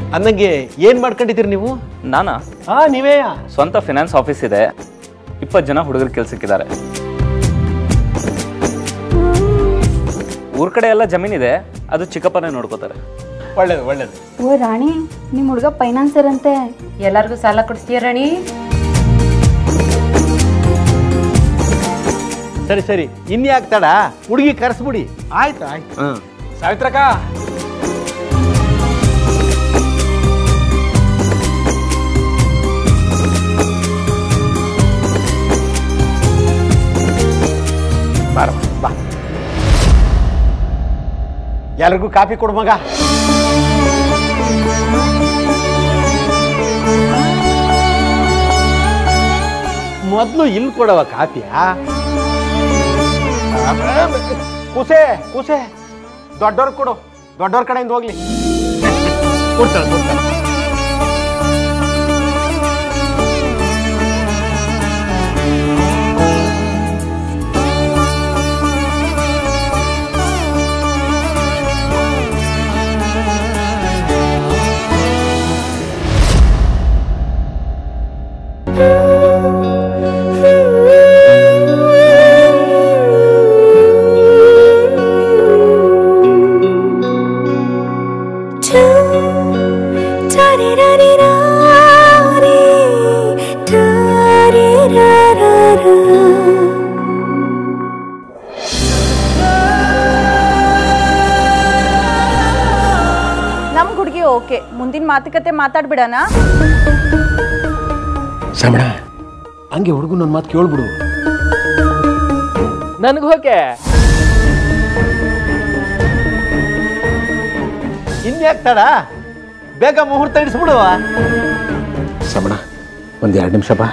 ಅಂದಂಗೆ ಏನ್ ಮಾಡ್ಕೊಂಡಿದ್ದೀರಿ ನೀವು ನಾನಾ ಹಾ ನೀವೇ ಸ್ವಂತ ಫಿನಾನ್ಸ್ ಆಫೀಸ್ ಇದೆ ಇಪ್ಪತ್ತು ಜನ ಹುಡುಗರು ಕೆಲ್ಸಕ್ಕಿದ್ದಾರೆ ಊರ್ ಕಡೆ ಎಲ್ಲ ಜಮೀನಿದೆ ಅದು ಚಿಕ್ಕಪ್ಪನೇ ನೋಡ್ಕೋತಾರೆ ಒಳ್ಳೇದು ಒಳ್ಳೇದು ಓ ರಾಣಿ ನಿಮ್ಮ ಹುಡುಗ ಫೈನಾನ್ಸರ್ ಅಂತೆ ಎಲ್ಲರಿಗೂ ಸಾಲ ಕೊಡಿಸ್ತೀಯ ರಾಣಿ ಸರಿ ಸರಿ ಇನ್ಯಾಕ್ ತಡ ಹುಡುಗಿ ಕರೆಸ್ಬಿಡಿ ಆಯ್ತು ಆಯ್ತು ಹ್ಮ್ ಸಾವಿತ್ರಕ್ಕ ಬಾರ ಬಾ ಎಲ್ರಿಗೂ ಕಾಫಿ ಕೊಡು ಮಗ ಮೊದಲು ಇಲ್ಲಿ ಕೊಡವ ಕಾಫಿಯಾ ಕುಸೆ ಕುಸೆ ದೊಡ್ಡವ್ರ ಕೊಡು ದೊಡ್ಡವ್ರ ಕಡೆಯಿಂದ ಹೋಗ್ಲಿ ಕೊಡ್ತಾಳೆ ಕೊಡ್ತಾಳೆ ನಮ್ ಹುಡುಗಿ ಓಕೆ ಮುಂದಿನ ಮಾತುಕತೆ ಮಾತಾಡ್ಬಿಡಣ ಶ್ರಮಣ ಹಂಗೆ ಹುಡುಗ ನನ್ನ ಮಾತು ಕೇಳ್ಬಿಡು ನನ್ಗೆ ಓಕೆ ಇನ್ಯಾಕ್ ತಡ ಬೇಗ ಮುಹೂರ್ತ ಇಡಿಸ್ಬಿಡುವ ಶ್ರಮಣ ಒಂದು ಎರಡು ನಿಮಿಷ ಬಾ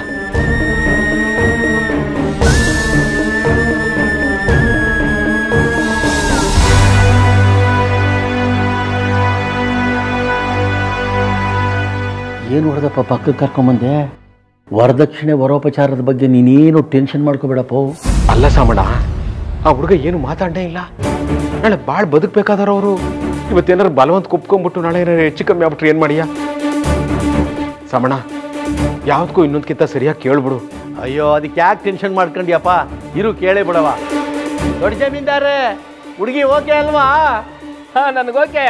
ಏನು ಹೊಡೆದಪ್ಪ ಪಕ್ಕಕ್ಕೆ ಕರ್ಕೊಂಬಂದೆ ವರದಕ್ಷಿಣೆ ವರೋಪಚಾರದ ಬಗ್ಗೆ ನೀನೇನು ಟೆನ್ಷನ್ ಮಾಡ್ಕೋಬೇಡಪ್ಪ ಅಲ್ಲ ಸಾಮಣ್ಣ ಆ ಹುಡುಗ ಏನು ಮಾತಾಡೇ ಇಲ್ಲ ನಾಳೆ ಭಾಳ ಬದುಕಬೇಕಾದಾರ ಅವರು ಇವತ್ತೇನಾರು ಬಲವಂತ ಕುಪ್ಕೊಂಡ್ಬಿಟ್ಟು ನಾಳೆ ಏನಾರು ಹೆಚ್ಚು ಕಮ್ಮಿ ಆಗ್ಬಿಟ್ರೆ ಏನು ಮಾಡಿಯ ಸಾಮಣ್ಣ ಯಾವ್ದಕ್ಕೂ ಇನ್ನೊಂದ್ಕಿಂತ ಸರಿಯಾಗಿ ಕೇಳ್ಬಿಡು ಅಯ್ಯೋ ಅದಕ್ಕೆ ಯಾಕೆ ಟೆನ್ಷನ್ ಮಾಡ್ಕೊಂಡ್ಯಪ್ಪ ಇರು ಕೇಳೇ ಬಿಡವ ದೊಡ್ಡ ಜಮೀನ್ದಾರೆ ಹುಡುಗಿ ಓಕೆ ಅಲ್ವಾ ಹಾ ನನಗೋಕೆ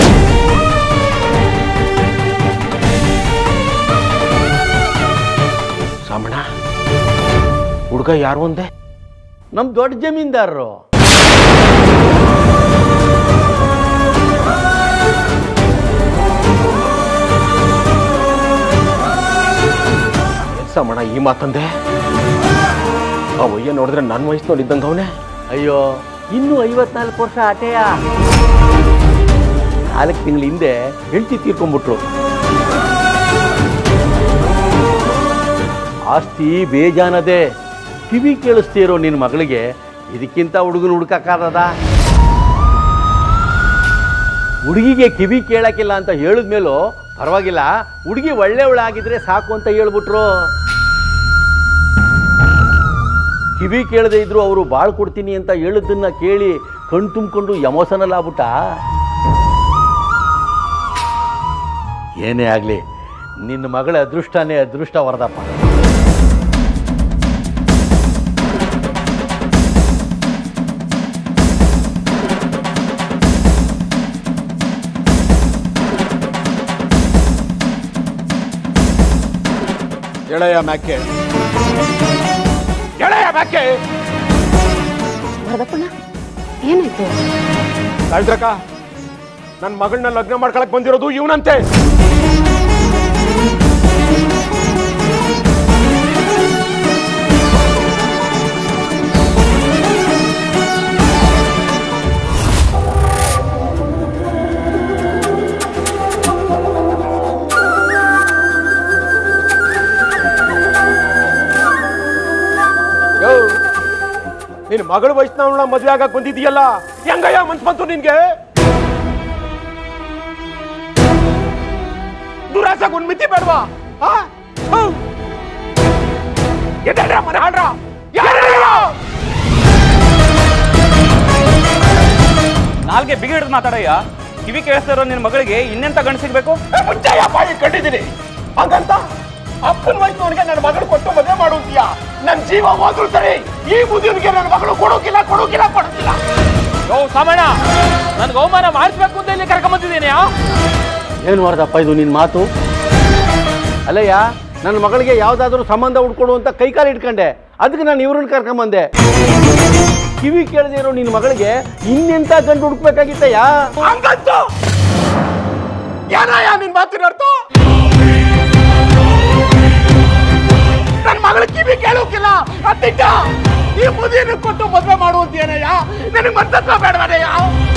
ಸಾಮಣ್ಣ ಹುಡುಗ ಯಾರು ಒಂದೇ ನಮ್ ದೊಡ್ಡ ಜಮೀನ್ದಾರರು ಏನ್ ಸಾಮಣ್ಣ ಈ ಮಾತಂದೆ ಆ ಒಯ್ಯ ನೋಡಿದ್ರೆ ನನ್ನ ವಯಸ್ಸಿನವ್ರು ಇದ್ದಂಗೆ ಅವನೇ ಅಯ್ಯೋ ಇನ್ನು ಐವತ್ನಾಲ್ಕು ವರ್ಷ ಆಟೆಯ ನಾಲ್ಕು ತಿಂಗಳ ಹಿಂದೆ ಹೆಂಡತಿ ತೀರ್ಕೊಂಡ್ಬಿಟ್ರು ಆಸ್ತಿ ಬೇಜಾನದೆ ಕಿವಿ ಕೇಳಿಸ್ತೀರೋ ನಿನ್ನ ಮಗಳಿಗೆ ಇದಕ್ಕಿಂತ ಹುಡುಗನ ಹುಡುಕಕ್ಕಾಗದ ಹುಡುಗಿಗೆ ಕಿವಿ ಕೇಳಕ್ಕಿಲ್ಲ ಅಂತ ಹೇಳಿದ್ಮೇಲೂ ಪರವಾಗಿಲ್ಲ ಹುಡುಗಿ ಒಳ್ಳೆಯವಳಾಗಿದ್ರೆ ಸಾಕು ಅಂತ ಹೇಳ್ಬಿಟ್ರು ಕಿವಿ ಕೇಳದೆ ಇದ್ರು ಅವರು ಬಾಳ್ ಕೊಡ್ತೀನಿ ಅಂತ ಹೇಳಿದ್ದನ್ನ ಕೇಳಿ ಕಣ್ ತುಂಬಿಕೊಂಡು ಎಮೋಷನಲ್ ಆಗ್ಬಿಟ್ಟ ಏನೇ ಆಗಲಿ ನಿನ್ನ ಮಗಳ ಅದೃಷ್ಟನೇ ಅದೃಷ್ಟ ವರದಪ್ಪ ಎಳೆಯ ಮ್ಯಾಕೆ ಎಳೆಯ ಮ್ಯಾಕೆ ವರದಪ್ಪಣ್ಣ ಏನಾಯ್ತು ಸಾವಿತ್ರಕ್ಕ ನನ್ನ ಮಗಳನ್ನ ಲಗ್ನ ಮಾಡ್ಕೊಳಕ್ ಬಂದಿರೋದು ಇವನಂತೆ ಯೋ, ನಿನ್ ಮಗಳ ವಯಸ್ಸಿನವಳ ಮದ್ವೆ ಆಗಕ್ ಬಂದಿದೀಯಲ್ಲ ಹೆಂಗಯ್ಯ ಮನ್ಸ್ ಬಂತು ನಿನ್ಗೆ ದುರಾಸಕ್ ಒಂದ್ ಮಿತಿ ಬೇಡವಾ ಆ? ಹೌ. ಎದ್ದೇಳ್ರ, ಮನೆ ಹಾಳ್ರ. ಯಾರು ನೀವು? ನಾಲ್ಗೆ ಬಿಗಿ ಹಿಡಿದು ಮಾತಾಡಯ್ಯ ಕಿವಿ ಕೇಳಿಸ್ತಾ ಇರೋ ನಿನ್ನ ಮಗಳಿಗೆ ಇನ್ನೆಂತ ಗಂಡು ಸಿಗ್ಬೇಕು ಮುಚ್ಚಯ್ಯ ಬಾಯಿ ಕಂಡಿದ್ದೀನಿ ಹಂಗಂತ ಅಪ್ಪನ ವಯಸ್ಸವನಿಗೆ ನನ್ನ ಮಗಳು ಕೊಟ್ಟು ಮದುವೆ ಮಾಡುತ್ತೀಯ ನನ್ನ ಜೀವ ಹೋದ್ರು ಸರಿ ಈ ಮುದಿಯನಿಗೆ ನನ್ನ ಮಗಳು ಕೊಡೋಕಿಲ್ಲ ಕೊಡೋಕಿಲ್ಲ ಕೊಡೋಕಿಲ್ಲ ಯೋ ಸಾಮಣ್ಣ ನನ್ಗೆ ಅವಮಾನ ಮಾಡಿಸ್ಬೇಕು ಅಂತ ಇಲ್ಲಿ ಕರ್ಕೊಂಬಂದಿದ್ದೀನಿ ಏನು ಮಾಡ್ದಪ್ಪ ಇದು ನಿನ್ನ ಮಾತು ಅಲ್ಲಯ್ಯ ನನ್ನ ಮಗಳಿಗೆ ಯಾವುದಾದ್ರೂ ಸಂಬಂಧ ಹುಡ್ಕೊಡು ಅಂತ ಕೈಕಾಲು ಇಟ್ಕೊಂಡೆ ಅದಕ್ಕೆ ನಾನು ಇವ್ರನ್ನ ಕರ್ಕೊಂಬಂದೆ ಕಿವಿ ಕೇಳದೇ ಇರೋ ನಿನ್ನ ಮಗಳಿಗೆ ಇನ್ನೆಂತ ಗಂಡು ಹುಡುಕ್ಬೇಕಾಗಿತ್ತಯ್ಯ ಹಂಗಂತು ಏನಯ್ಯ ನಿನ್ ಮಾತಿನ ಅರ್ಥ ನನ್ನ ಮಗಳ ಕಿವಿ ಕೇಳೋಕಿಲ್ಲ ಅತ್ತಿಟ್ಟ ಈ ಮುದಿಯನ್ನು ಕೊಟ್ಟು ಮದುವೆ ಮಾಡುವಂತೇನಯ್ಯ ನನಗೆ ಮತ್ತತ್ವ ಬೇಡವನಯ್ಯ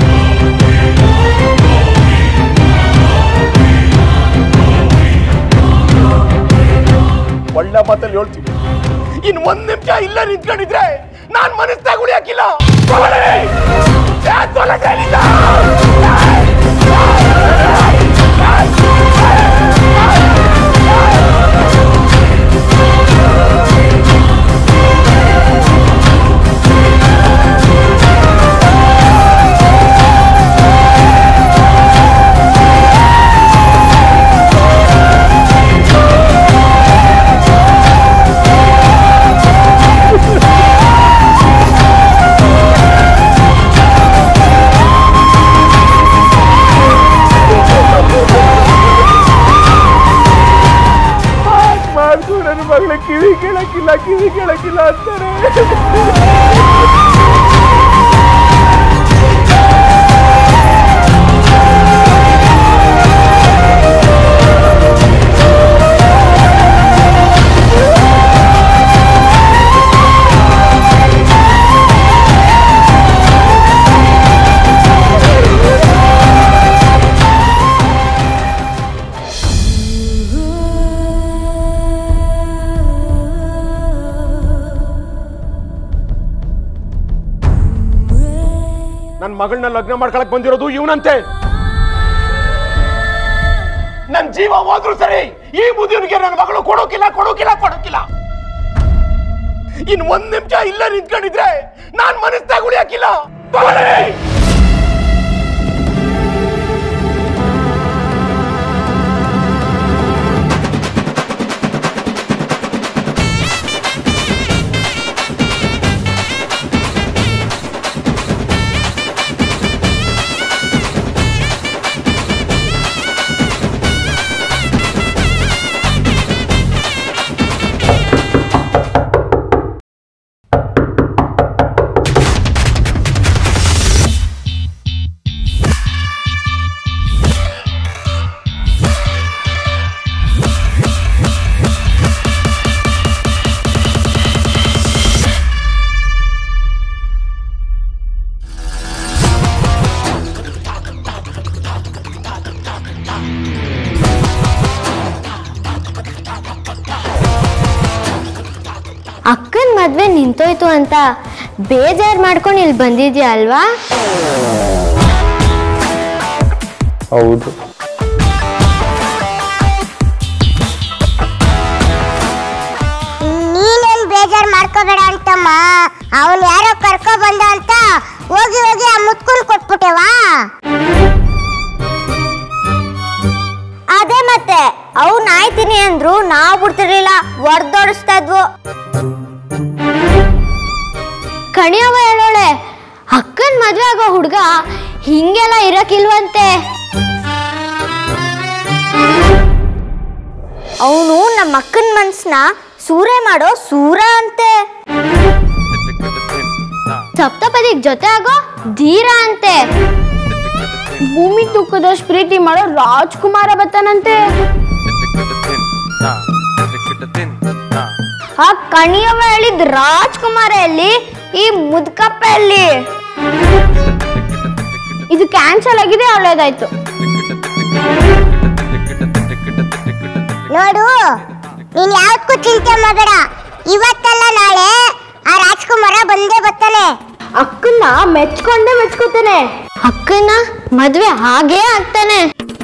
ಒಳ್ಳೆ ಮಾತಲ್ಲಿ ಹೇಳ್ತೀನಿ ಇನ್ ಒಂದ್ ನಿಮಿಷ ಇಲ್ಲ ನಿಂತ್ಕೊಂಡಿದ್ರೆ ನಾನ್ ಮನಸ್ಸಾಗ ಉಳಿಯಾಕಿಲ್ಲ ತೊಗೊಳ್ಳಿ! ಏ, ತೊಗೊಳ್ಳಿ ಇಲ್ಲಿಂದ! ಮಾಡ್ಕೊಂಡು ನನ್ನ ಮಗಳ ಕಿವಿ ಕೇಳಕ್ಕಿಲ್ಲ ಕಿವಿ ಕೇಳಕ್ಕಿಲ್ಲ ಅಂತಾರೆ ನನ್ನ ಮಗಳನ್ನ ಲಗ್ನ ಮಾಡ್ಕೊಳಕ್ ಬಂದಿರೋದು ಇವನಂತೆ ನನ್ ಜೀವ ಹೋದ್ರು ಸರಿ ಈ ಮುದಿಯನಿಗೆ ನನ್ನ ಮಗಳು ಕೊಡೋಕಿಲ್ಲ ಕೊಡೋಕಿಲ್ಲ ಕೊಡೋಕಿಲ್ಲ ಇನ್ ಒಂದ್ ನಿಮಿಷ ಇಲ್ಲ ನಿಂತ್ಕೊಂಡಿದ್ರೆ ನಾನ್ ಮನಸ್ಸಾಗ ಉಳಿಯಾಕಿಲ್ಲ ತೊಗೊಳ್ಳಿ! ಅಕ್ಕನ ಮದ್ವೆ ನಿಂತೋಯ್ತು ಅಂತ ಬೇಜಾರ್ ಮಾಡ್ಕೊಂಡು ಇಲ್ಲಿ ಬಂದಿದ್ಯಾ ಅಲ್ವಾ ಹೌದು ನೀನೇನ್ ಬೇಜಾರ್ ಮಾಡ್ಕೋಬೇಡ ಅಂತಮ್ಮ ಅವನ್ ಯಾರೋ ಕರ್ಕೊ ಬಂದ ಅಂತ ಹೋಗಿ ಹೋಗಿ ಆ ಮುತ್ಕುನ್ ಕೊಟ್ಬಿಟ್ಟೆವಾ ಅದೇ ಮತ್ತೆ ಅವ್ನ್ ಆಯ್ತೀನಿ ಅಂದ್ರು ನಾವ್ ಬಿಡ್ತಿರ್ಲಿಲ್ಲ ಹೊರ್ದೋಡಿಸ್ತಾ ಇದ್ವು ಕಣಿಯವ ಹೇಳೋಳೆ ಅಕ್ಕನ್ ಮದ್ವೆ ಆಗೋ ಹುಡ್ಗ ಹಿಂಗೆಲ್ಲ ಇರಕ್ಕಿಲ್ವಂತೆ ಅವನು ನಮ್ಮ ಅಕ್ಕನ ಮನ್ಸ್ನ ಸೂರೆ ಮಾಡೋ ಸೂರ ಅಂತೆ ಸಪ್ತಪದಿಗ್ ಜೊತೆ ಆಗೋ ಧೀರ ಅಂತೆ ಭೂಮಿ ತುಕ್ಕದಷ್ಟು ಪ್ರೀತಿ ಮಾಡೋ ರಾಜ್ಕುಮಾರ ಬತ್ತಾನಂತೆ ಆ ಕಣಿಯವ ಹೇಳಿದ್ ರಾಜ್ಕುಮಾರ ಎಲ್ಲಿ ಈ ಮುದ್ಕಪ್ಪ ಎಲ್ಲಿ ಇದು ಕ್ಯಾನ್ಸಲ್ ಆಗಿದೆ ಒಳ್ಳೇದಾಯ್ತು ನೋಡು ನೀನ್ ಯಾವ್ದಕ್ಕೂ ಚಿಂತೆ ಮಾಡಬೇಡ ಇವತ್ತಲ್ಲ ನಾಳೆ ಆ ರಾಜ್ಕುಮಾರ ಬಂದೇ ಬರ್ತಾನೆ ಅಕ್ಕನ್ನ ಮೆಚ್ಕೊಂಡೇ ಮೆಚ್ಕೋತಾನೆ ಅಕ್ಕನ ಮದ್ವೆ ಹಾಗೇ ಆಗ್ತಾನೆ